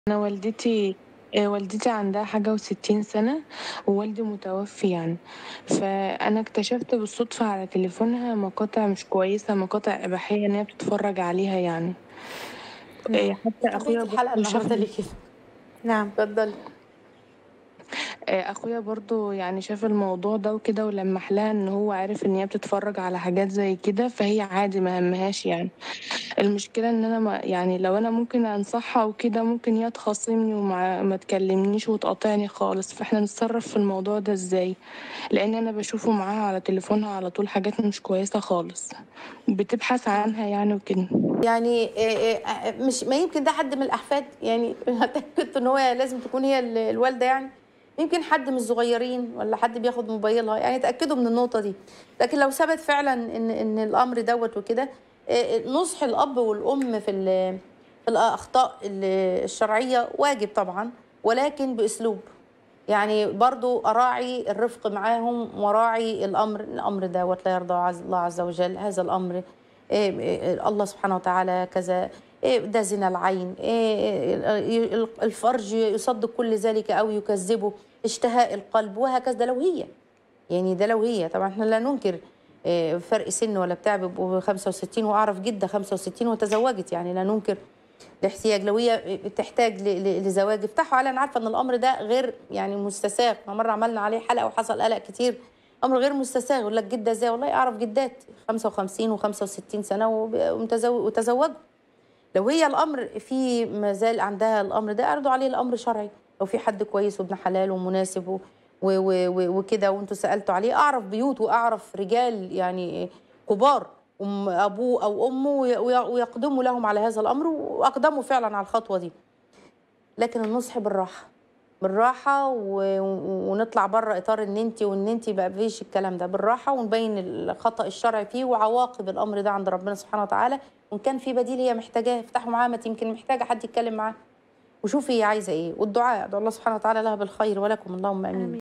أنا والدتي آآ والدتي عندها حاجة و60 سَنة ووالدي متوفّي يعني، فأنا اكتشفت بالصدفة على تليفونها مقاطع مش كويسة، مقاطع إباحية إن هي بتتفرّج عليها يعني. إمم. آآ حتى طبيعة أخويا الحلقة برضه شاف النهارده ال ليه كده. نعم. اتفضّلي. آآ أخويا برضه يعني شاف الموضوع ده وكده ولمّح لها إن هو عرف إن هي بتتفرّج على حاجات زي كده، فهي عادي ما هَمّهاش يعني. المشكلة إن أنا ما يعني لو أنا ممكن أنصحها وكده، ممكن هي تخاصمني وما ما تكلّمنيش وتقاطعني خالص، فإحنا نتصرّف في الموضوع ده إزاي؟ لإن أنا باشوفه معاها على تليفونها على طول حاجات مش كويسة خالص، بتبحث آه. عنها يعني وكده. يعني آآ آآ مش ما يمكن ده حد من الأحفاد، يعني اتأكدتوا إن هو لازم تكون هي ال الوالدة يعني؟ يمكن حد من الصغيّرين والّا حد بياخُد موبايلها، يعني اتأكدوا من النقطة دي. لكن لو ثبت فعلًا إن إن الأمر دوّة وكده، آآ نُصح الأب والأم في ال في الأخطاء ال الشرعية واجب طبعًا، ولكن بأسلوب. يعني برضه أراعي الرفق معاهم وأراعي الأمر، الأمر دوّة لا يرضاه عز الله عز وجل، هذا الأمر آآ آآ الله سبحانه وتعالى كذا، آآ ده زنا العين، آآ ي ال الفرج يصدّق كل ذلك أو يكذّبه، اشتهاء القلب وهكذا، ده لو هي. يعني ده لو هي، طبعًا إحنا لا ننكر آآ فرق سِن ولا بتاع بيبقوا 65 وأعرف جدة 65 وتزوّجت، يعني لا ننكر الاحتياج، لو هي آآ تحتاج ل ل لزواج افتحوا عليها، أنا عارفة إن الأمر ده غير يعني مُستساغ، إحنا مرّة عملنا عليه حلقة وحصل قَلَق كتير، أمر غير مُستساغ، يقول لك جدة إزاي؟ والله أعرف جدات 55 و65 سَنة وب ومتزو وتزوّجوا. لو هي الأمر فيه ما زال عندها الأمر ده، اعرضوا عليه الأمر شرعي، لو في حد كويس وابن حلال ومناسب و و و و وكده وأنتم سألتوا عليه، أعرف بيوت وأعرف رجال يعني كبار أم أبوه أو أمه وي وي ويقدموا لهم على هذا الأمر وأقدموا فعلًا على الخطوة دي. لكن النُصح بالراحة، بالراحة و ونطلع برّه إطار إن أنتِ وإن أنتِ ما فيش الكلام ده، بالراحة ونبيّن الخطأ الشرعي فيه وعواقب الأمر ده عند ربنا سبحانه وتعالى، وإن كان في بديل هي محتاجاه، افتحوا معاها ما أنتِ يمكن محتاجة حد يتكلّم معاها. وشوفي هي عايزة إيه، والدعاء، ادعوا الله سبحانه وتعالى لها بالخير ولكم، اللهم آمين. آمين.